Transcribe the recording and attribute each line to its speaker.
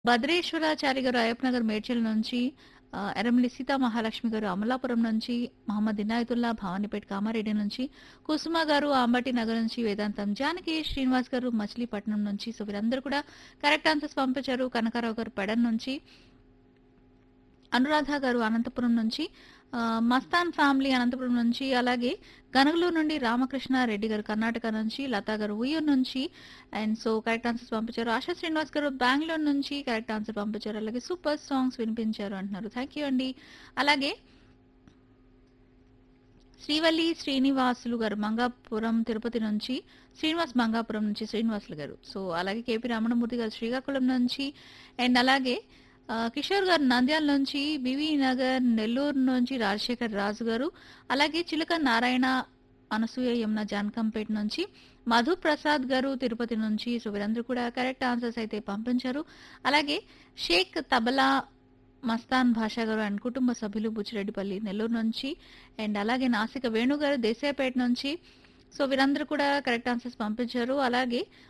Speaker 1: భద్రేశ్వరాచారి గారు అయ్యప్పనగర్ మేడ్చల్ నుంచి ఆ, ఎర్రమల్లి సీతా మహాలక్ష్మి గారు అమలాపురం నుంచి మహమ్మద్ ఇనాయతుల్లా భవానీపేట కామారెడ్డి నుంచి కుసుమ గారు అంబటి నగర్ నుంచి వేదాంతం జానకి శ్రీనివాస్ గారు మచిలీపట్నం నుంచి సో వీరందరూ కూడా కరెక్ట్ ఆన్సర్స్ పంపించారు కనకారావు గారు పెడన్ నుంచి అనురాధ గారు అనంతపురం నుంచి ఆ, మస్తాన్ ఫ్యామిలీ అనంతపురం నుంచి అలాగే గనగలూరు నుండి రామకృష్ణ రెడ్డి గారు కర్ణాటక నుంచి లతా గారు ఉయ్యూరు నుంచి అండ్ సో కరెక్ట్ ఆన్సర్స్ పంపించారు ఆశా శ్రీనివాస్ గారు బెంగళూరు నుంచి కరెక్ట్ ఆన్సర్ పంపించారు అలాగే సూపర్ సాంగ్స్ వినిపించారు అంటున్నారు థ్యాంక్ యూ అండి అలాగే శ్రీవల్లి శ్రీనివాసులు గారు మంగాపురం తిరుపతి నుంచి శ్రీనివాస్ మంగాపురం నుంచి శ్రీనివాసులు గారు సో అలాగే కేపీ రమణమూర్తి గారు శ్రీకాకుళం నుంచి అండ్ అలాగే ఆ, కిషోర్ గారు నంద్యాల నుంచి బివి నగర్ నెల్లూరు నుంచి రాజశేఖర్ రాజు గారు అలాగే చిలక నారాయణ అనసూయ యమున జానకంపేట నుంచి మధు ప్రసాద్ గారు తిరుపతి నుంచి సో వీరందరూ కూడా కరెక్ట్ ఆన్సర్స్ అయితే పంపించారు అలాగే షేక్ తబలా మస్తాన్ భాషా గారు అండ్ కుటుంబ సభ్యులు బుచ్చిరెడ్డిపల్లి నెల్లూరు నుంచి అండ్ అలాగే నాసిక వేణు గారు దేశాయపేట నుంచి సో వీరందరూ కూడా కరెక్ట్ ఆన్సర్స్ పంపించారు అలాగే